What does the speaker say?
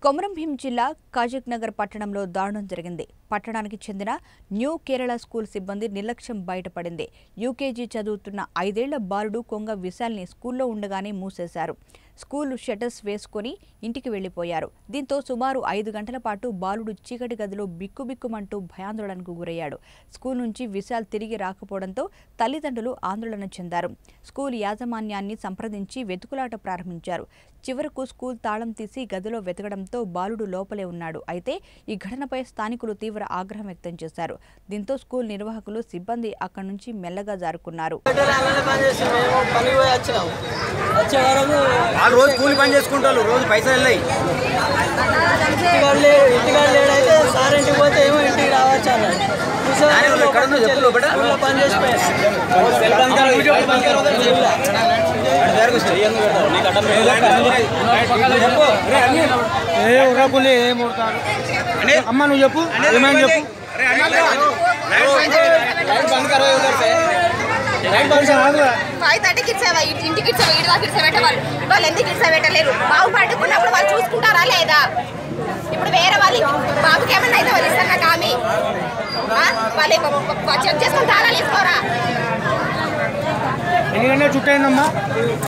కొమరంభీం జిల్లా కాజక్ నగర్ పట్టణంలో దారుణం జరిగింది పట్టణానికి చెందిన న్యూ కేరళ స్కూల్ సిబ్బంది నిర్లక్ష్యం బయటపడింది యూకేజీ చదువుతున్న ఐదేళ్ల బాలుడు కొంగ విశాల్ని స్కూల్లో ఉండగానే మూసేశారు స్కూల్ షటర్స్ వేసుకొని ఇంటికి వెళ్లిపోయారు దీంతో సుమారు ఐదు గంటల పాటు బాలుడు చీకటి గదిలో బిక్కుబిక్కుమంటూ భయాందోళనకు గురయ్యాడు స్కూల్ నుంచి విశాల్ తిరిగి రాకపోవడంతో తల్లిదండ్రులు ఆందోళన చెందారు స్కూల్ యాజమాన్యాన్ని సంప్రదించి వెతుకులాట ప్రారంభించారు చివరకు స్కూల్ తాళం తీసి గదిలో వెతకడంతో బాలుడు లోపలే ఉన్నాడు అయితే ఈ ఘటనపై స్థానికులు తీవ్ర ఆగ్రహం వ్యక్తం చేశారు దీంతో స్కూల్ నిర్వాహకులు సిబ్బంది అక్కడి నుంచి మెల్లగా జారుకున్నారు రాగానే పని చేసి మేము పని పోయి వచ్చినాం వచ్చే వరకు వాళ్ళు రోజు కూలి పని చేసుకుంటారు రోజు పైసలు వెళ్ళాయి ఇంటికాడ లే ఇంటికాడ లేడైతే సార్ ఇంటికి పోతే ఏమో ఇంటికి రావచ్చు అన్నాడు చూసావా? నాని వాళ్ళు ఎక్కడ ఉన్నారో చెప్పు లోపల. ఊళ్ళో పని చేసిపోయారు ఏ ఉరకులే ఏం ఉడతారు అమ్మ నువ్వు చెప్పు ఏమైనా చెప్పు ఫైవ్ థర్టీకి ఇచ్చేవా ఇంటికి ఇచ్చేవా ఇటు దాకా ఇచ్చే పెట్టేవాళ్ళు వాళ్ళు ఎందుకు ఇచ్చే పెట్టలేరు బాబు పట్టుకున్నప్పుడు వాళ్ళు చూసుకుంటారా లేదా ఇప్పుడు వేరే వాళ్ళు బాబుకి ఏమన్నా అయితే వాళ్ళు ఇస్తారు నాకు ఆమె వాళ్ళు చెక్ చేసుకుని తాళాలు వేసుకోరా ఎన్ని గంటల చుట్టూ అయిందమ్మా